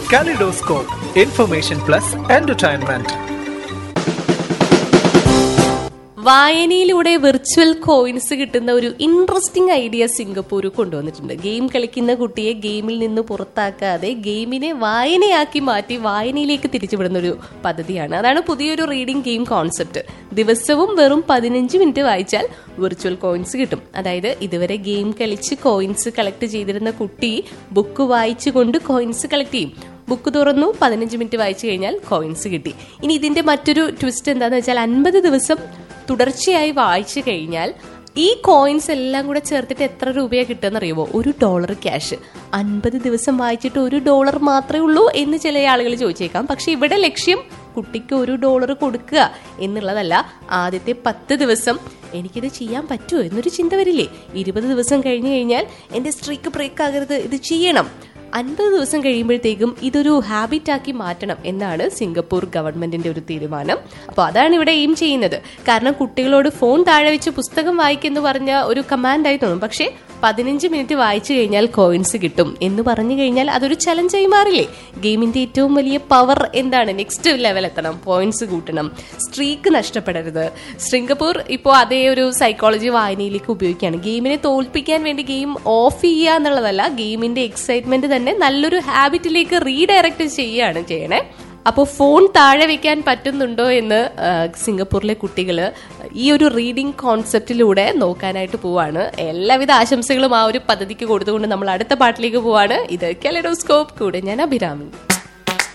Kaleidoscope, Information Plus Entertainment. വായനയിലൂടെ virtual coins കിട്ടുന്ന ഒരു ഇൻട്രസ്റ്റിംഗ് ഐഡിയ സിംഗപ്പൂർ കൊണ്ടുവന്നിട്ടുണ്ട് ഗെയിം കളിക്കുന്ന കുട്ടിയെ ഗെയിമിൽ നിന്ന് പുറത്താക്കാതെ ഗെയിമിനെ വായനയാക്കി മാറ്റി വായനയിലേക്ക് തിരിച്ചുവിടുന്ന ഒരു പദ്ധതിയാണ് അതാണ് പുതിയൊരു റീഡിംഗ് ഗെയിം കോൺസെപ്റ്റ് ദിവസവും വെറും പതിനഞ്ച് മിനിറ്റ് വായിച്ചാൽ വിർച്വൽ കോയിൻസ് കിട്ടും അതായത് ഇതുവരെ ഗെയിം കളിച്ച് കോയിൻസ് കളക്ട് ചെയ്തിരുന്ന കുട്ടി ബുക്ക് വായിച്ചുകൊണ്ട് കോയിൻസ് കളക്ട് ചെയ്യും ബുക്ക് തുറന്നു പതിനഞ്ച് മിനിറ്റ് വായിച്ചു കഴിഞ്ഞാൽ കോയിൻസ് കിട്ടി ഇനി ഇതിന്റെ മറ്റൊരു ട്വിസ്റ്റ് എന്താന്ന് വെച്ചാൽ അൻപത് ദിവസം തുടർച്ചയായി വായിച്ചു കഴിഞ്ഞാൽ ഈ കോയിൻസ് എല്ലാം കൂടെ ചേർത്തിട്ട് എത്ര രൂപയാ കിട്ടുമെന്ന് അറിയുമോ ഒരു ഡോളർ ക്യാഷ് അൻപത് ദിവസം വായിച്ചിട്ട് ഒരു ഡോളർ മാത്രമേ ഉള്ളൂ എന്ന് ചില ആളുകൾ ചോദിച്ചേക്കാം പക്ഷെ ഇവിടെ ലക്ഷ്യം കുട്ടിക്ക് ഒരു ഡോളർ കൊടുക്കുക എന്നുള്ളതല്ല ആദ്യത്തെ പത്ത് ദിവസം എനിക്കിത് ചെയ്യാൻ പറ്റുമോ എന്നൊരു ചിന്ത വരില്ലേ ഇരുപത് ദിവസം കഴിഞ്ഞു കഴിഞ്ഞാൽ എൻ്റെ സ്ട്രീക്ക് ബ്രേക്ക് ആകരുത് ഇത് ചെയ്യണം അൻപത് ദിവസം കഴിയുമ്പോഴത്തേക്കും ഇതൊരു ഹാബിറ്റ് ആക്കി മാറ്റണം എന്നാണ് സിംഗപ്പൂർ ഗവൺമെന്റിന്റെ ഒരു തീരുമാനം അപ്പോൾ അതാണ് ഇവിടെ എയിം ചെയ്യുന്നത് കാരണം കുട്ടികളോട് ഫോൺ താഴെ വെച്ച് പുസ്തകം വായിക്കെന്ന് പറഞ്ഞ ഒരു കമാൻഡായി തോന്നും പക്ഷേ പതിനഞ്ച് മിനിറ്റ് വായിച്ചു കഴിഞ്ഞാൽ കോയിൻസ് കിട്ടും എന്ന് പറഞ്ഞു കഴിഞ്ഞാൽ അതൊരു ചലഞ്ചായി മാറില്ലേ ഗെയിമിന്റെ ഏറ്റവും വലിയ പവർ എന്താണ് നെക്സ്റ്റ് ലെവൽ എത്തണം പോയിന്റ്സ് കൂട്ടണം സ്ട്രീക്ക് നഷ്ടപ്പെടരുത് സിംഗപ്പൂർ ഇപ്പോൾ അതേ ഒരു സൈക്കോളജി വായനയിലേക്ക് ഉപയോഗിക്കുകയാണ് ഗെയിമിനെ തോൽപ്പിക്കാൻ വേണ്ടി ഗെയിം ഓഫ് ചെയ്യുക എന്നുള്ളതല്ല ഗെയിമിന്റെ എക്സൈറ്റ്മെന്റ് തന്നെ നല്ലൊരു ഹാബിറ്റിലേക്ക് റീഡയറക്റ്റ് ചെയ്യുകയാണ് ചെയ്യണേ അപ്പോൾ ഫോൺ താഴെ വെക്കാൻ പറ്റുന്നുണ്ടോ എന്ന് ആ, സിംഗപ്പൂരിലെ കുട്ടികൾ ഈ ഒരു റീഡിംഗ് കോൺസെപ്റ്റിലൂടെ നോക്കാനായിട്ട് പോവാണ് എല്ലാവിധ ആശംസകളും ആ ഒരു പദ്ധതിക്ക് കൊടുത്തുകൊണ്ട് നമ്മൾ അടുത്ത പാട്ടിലേക്ക് പോവാണ് ഇത് കെലഡോസ്കോപ്പ് കൂടെ ഞാൻ അഭിരാമി